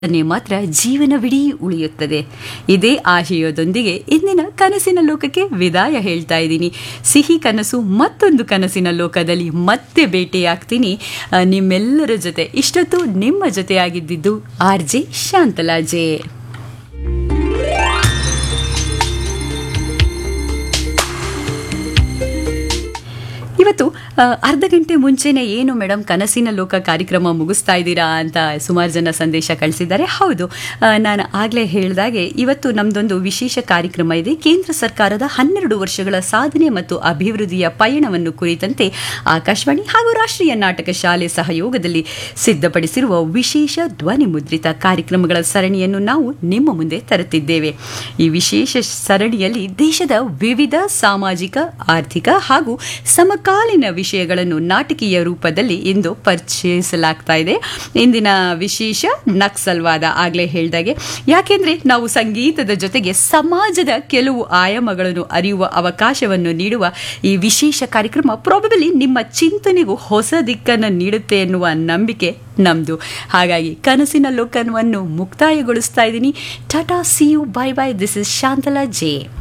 ನೆ ಮಾತ್ರ ಜೀವನವಿಡೀ ಉಳಿಯುತ್ತದೆ ಇದೇ ಆಶಯದೊಂದಿಗೆ ಇಂದಿನ ಕನಸಿನ ಲೋಕಕ್ಕೆ ವಿದಾಯ ಹೇಳ್ತಾ ಇದ್ದೀನಿ ಸಿಹಿ ಕನಸು ಮತ್ತೊಂದು ಕನಸಿನ ಲೋಕದಲ್ಲಿ ಮತ್ತೆ ಭೇಟಿಯಾಗ್ತೀನಿ ಆ, ನಿಮ್ಮೆಲ್ಲರ ಜೊತೆ ಇಷ್ಟೊತ್ತು ನಿಮ್ಮ ಜೊತೆಯಾಗಿದ್ದಿದ್ದು ಆರ್ ಜೆ ಶಾಂತಲಾಜೆ ಇವತ್ತು ಆ, ಅರ್ಧ ಗಂಟೆ ಮುಂಚೆನೆ ಏನು ಮೇಡಮ್ ಕನಸಿನ ಲೋಕ ಕಾರ್ಯಕ್ರಮ ಮುಗಿಸ್ತಾ ಇದ್ದೀರಾ ಅಂತ ಸುಮಾರು ಜನ ಸಂದೇಶ ಕಳಿಸಿದ್ದಾರೆ ಹೌದು ಆ, ನಾನು ಆಗಲೇ ಹೇಳಿದಾಗೆ ಇವತ್ತು ನಮ್ಮದೊಂದು ವಿಶೇಷ ಕಾರ್ಯಕ್ರಮ ಇದೆ ಕೇಂದ್ರ ಸರ್ಕಾರದ ಹನ್ನೆರಡು ವರ್ಷಗಳ ಸಾಧನೆ ಮತ್ತು ಅಭಿವೃದ್ಧಿಯ ಪಯಣವನ್ನು ಕುರಿತಂತೆ ಆಕಾಶವಾಣಿ ಹಾಗೂ ರಾಷ್ಟ್ರೀಯ ನಾಟಕ ಶಾಲೆ ಸಹಯೋಗದಲ್ಲಿ ಸಿದ್ಧಪಡಿಸಿರುವ ವಿಶೇಷ ಧ್ವನಿ ಮುದ್ರಿತ ಕಾರ್ಯಕ್ರಮಗಳ ಸರಣಿಯನ್ನು ನಾವು ನಿಮ್ಮ ಮುಂದೆ ತರುತ್ತಿದ್ದೇವೆ ಈ ವಿಶೇಷ ಸರಣಿಯಲ್ಲಿ ದೇಶದ ವಿವಿಧ ಸಾಮಾಜಿಕ ಆರ್ಥಿಕ ಹಾಗೂ ಸಮಕಾಲೀನ ವಿಷಯಗಳನ್ನು ನಾಟಕೀಯ ರೂಪದಲ್ಲಿ ಇಂದು ಪರಿಚಯಿಸಲಾಗ್ತಾ ಇದೆ ಇಂದಿನ ವಿಶೇಷ ನಕ್ಸಲ್ವಾದ ಆಗಲೇ ಹೇಳಿದಾಗೆ ಯಾಕೆಂದ್ರೆ ನಾವು ಸಂಗೀತದ ಜೊತೆಗೆ ಸಮಾಜದ ಕೆಲವು ಆಯಾಮಗಳನ್ನು ಅರಿಯುವ ಅವಕಾಶವನ್ನು ನೀಡುವ ಈ ವಿಶೇಷ ಕಾರ್ಯಕ್ರಮ ಪ್ರಾಬಬಲಿ ನಿಮ್ಮ ಚಿಂತನೆಗೂ ಹೊಸ ದಿಕ್ಕನ್ನು ನೀಡುತ್ತೆ ಎನ್ನುವ ನಂಬಿಕೆ ನಮ್ದು ಹಾಗಾಗಿ ಕನಸಿನ ಲೋಕವನ್ನು ಮುಕ್ತಾಯಗೊಳಿಸ್ತಾ ಇದ್ದೀನಿ tata see you bye bye this is Shantala J